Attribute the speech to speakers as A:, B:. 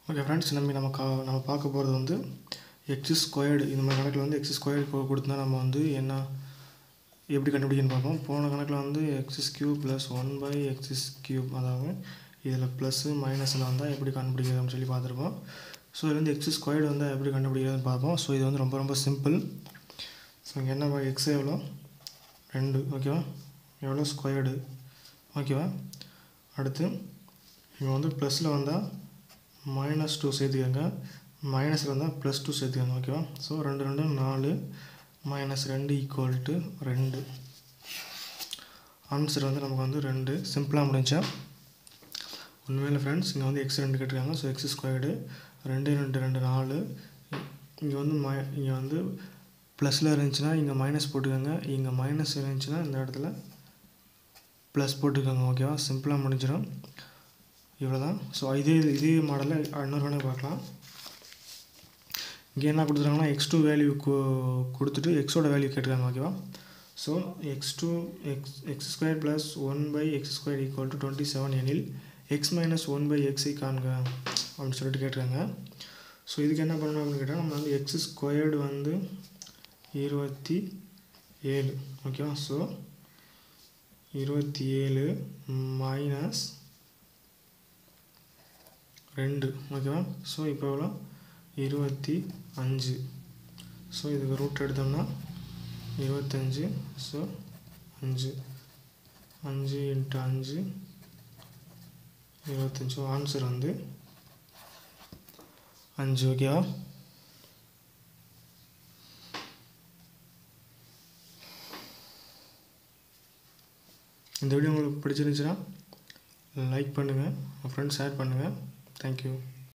A: okay friends நம்ம நம்ம கா நம்ம பார்க்க போகிறது வந்து எக்ஸ் ஸ்கொயர்டு இந்த மாதிரி கணக்கில் வந்து எக்ஸ் ஸ்கொயர்டு கொடுத்தா நம்ம வந்து என்ன எப்படி கண்டுபிடிக்கணும்னு பார்ப்போம் போன கணக்கில் வந்து x's cube plus one by x's cube அதாவது இதில் ப்ளஸ்ஸு மைனஸில் வந்தால் எப்படி கண்டுபிடிக்கிறதுன்னு சொல்லி பார்த்துருப்போம் ஸோ இது வந்து எக்ஸ் ஸ்கொயர்டு வந்து எப்படி கண்டுபிடிக்கிறதுன்னு பார்ப்போம் ஸோ இது வந்து ரொம்ப ரொம்ப சிம்பிள் ஸோ இங்கே என்ன எக்ஸ் எவ்வளோ ரெண்டு ஓகேவா எவ்வளோ ஸ்கொயர்டு ஓகேவா அடுத்து இங்கே வந்து ப்ளஸில் வந்தால் மைனஸ் டூ சேர்த்துக்கோங்க மைனஸில் வந்தால் ப்ளஸ் டூ சேர்த்துக்கோங்க ஓகேவா ஸோ ரெண்டு ரெண்டு நாலு மைனஸ் ரெண்டு ஈக்குவல் டு ரெண்டு ஆன்சர் வந்து நமக்கு வந்து ரெண்டு சிம்பிளாக முடிஞ்சா உண்மையில் ஃப்ரெண்ட்ஸ் இங்கே வந்து எக்ஸ் ரெண்டு கேட்டிருக்காங்க ஸோ எக்ஸ் ஸ்கொயர்டு ரெண்டு ரெண்டு ரெண்டு நாலு இங்கே வந்து மை இங்கே வந்து ப்ளஸில் இருந்துச்சுன்னா இங்கே மைனஸ் போட்டுக்கோங்க இங்கே மைனஸ் இருந்துச்சுன்னா இந்த இடத்துல ப்ளஸ் போட்டுக்கோங்க ஓகேவா சிம்பிளாக முடிஞ்சிடும் இவ்வளோ தான் ஸோ இதே இதே மாடலில் இன்னொரு கணக்கு பார்க்கலாம் இங்கே என்ன கொடுத்துருக்காங்கன்னா எக்ஸ் டூ வேல்யூ கொடுத்துட்டு எக்ஸோட வேல்யூ கேட்டிருக்காங்க ஓகேவா so x two x x square plus one by x square equal to twenty seven எனில் எக்ஸ் மைனஸ் ஒன் பை எக்ஸை காண்க அப்படின்னு சொல்லிட்டு கேட்டிருக்காங்க ஸோ இதுக்கு என்ன பண்ணணும் அப்படின்னு கேட்டால் நம்ம வந்து எக்ஸ் ஸ்கொயர்டு வந்து இருபத்தி ஏழு ஓகேவா ஸோ இருபத்தி ஏழு மைனஸ் ரெண்டு ஓகேவா ஸோ இப்போ எவ்வளோ இருபத்தி அஞ்சு ஸோ இதுக்கு ரூட் எடுத்தோம்னா இருபத்தஞ்சு ஸோ அஞ்சு அஞ்சு இன்ட்டு அஞ்சு இருபத்தஞ்சு ஆன்சர் வந்து அஞ்சு ஓகேவா இந்த வீடியோ உங்களுக்கு பிடிச்சிருந்துச்சுன்னா லைக் பண்ணுங்கள் உங்கள் ஃப்ரெண்ட்ஸ் ஷேர் பண்ணுங்கள் தேங்க்யூ